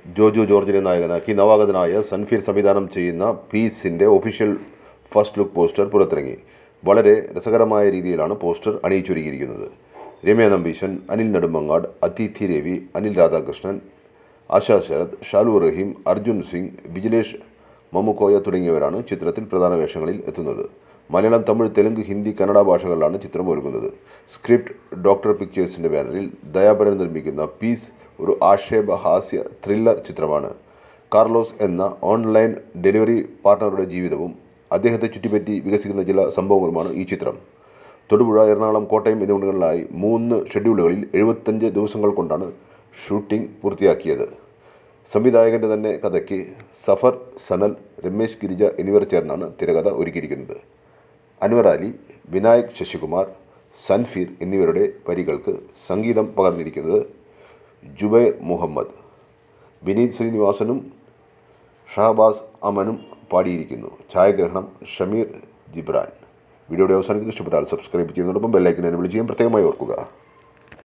ജോജു ജോർജിനെ നായകനാക്കി നവാഗതനായ സൺഫീർ സംവിധാനം ചെയ്യുന്ന പീസിൻ്റെ ഒഫീഷ്യൽ ഫസ്റ്റ് ലുക്ക് പോസ്റ്റർ പുറത്തിറങ്ങി വളരെ രസകരമായ രീതിയിലാണ് പോസ്റ്റർ അണിയിച്ചൊരുക്കിയിരിക്കുന്നത് രമ്യ നമ്പീശൻ അനിൽ നെടുമങ്ങാട് അതിഥി രവി അനിൽ രാധാകൃഷ്ണൻ ആശാ ശരത് ഷാലു റഹീം അർജുൻ സിംഗ് വിജിലേഷ് മമ്മുക്കോയ തുടങ്ങിയവരാണ് ചിത്രത്തിൽ പ്രധാന വേഷങ്ങളിൽ എത്തുന്നത് മലയാളം തമിഴ് തെലുങ്ക് ഹിന്ദി കന്നഡ ഭാഷകളിലാണ് ചിത്രം ഒരുങ്ങുന്നത് സ്ക്രിപ്റ്റ് ഡോക്ടർ പിക്ചേഴ്സിൻ്റെ ബാനറിൽ ദയാപരൻ നിർമ്മിക്കുന്ന പീസ് ഒരു ആക്ഷേപ ഹാസ്യ ത്രില്ലർ ചിത്രമാണ് കാർലോസ് എന്ന ഓൺലൈൻ ഡെലിവറി പാർട്ട്ണറുടെ ജീവിതവും അദ്ദേഹത്തെ ചുറ്റിപ്പറ്റി വികസിക്കുന്ന ചില സംഭവങ്ങളുമാണ് ഈ ചിത്രം തൊടുപുഴ എറണാകുളം കോട്ടയം എന്നിവിടങ്ങളിലായി മൂന്ന് ഷെഡ്യൂളുകളിൽ എഴുപത്തഞ്ച് ദിവസങ്ങൾ കൊണ്ടാണ് ഷൂട്ടിംഗ് പൂർത്തിയാക്കിയത് സംവിധായകൻ്റെ തന്നെ കഥയ്ക്ക് സഫർ സനൽ രമേശ് ഗിരിജ എന്നിവർ ചേർന്നാണ് തിരകഥ ഒരുക്കിയിരിക്കുന്നത് അൻവർ അലി വിനായക് ശശികുമാർ സൻഫീർ എന്നിവരുടെ വരികൾക്ക് സംഗീതം പകർന്നിരിക്കുന്നത് ജുബൈർ മുഹമ്മദ് വിനീത് ശ്രീനിവാസനും ഷഹബാസ് അമനും പാടിയിരിക്കുന്നു ഛായാഗ്രഹണം ഷമീർ ജിബ്രാൻ വീഡിയോയുടെ അവസാനിക്കുന്നത് ഇഷ്ടപ്പെട്ടാൽ സബ്സ്ക്രൈബ് ചെയ്യുന്നതോടൊപ്പം ബെല്ലൈക്കൻ എന്നെ വിളിച്ച് ചെയ്യാൻ പ്രത്യേകമായി ഓർക്കുക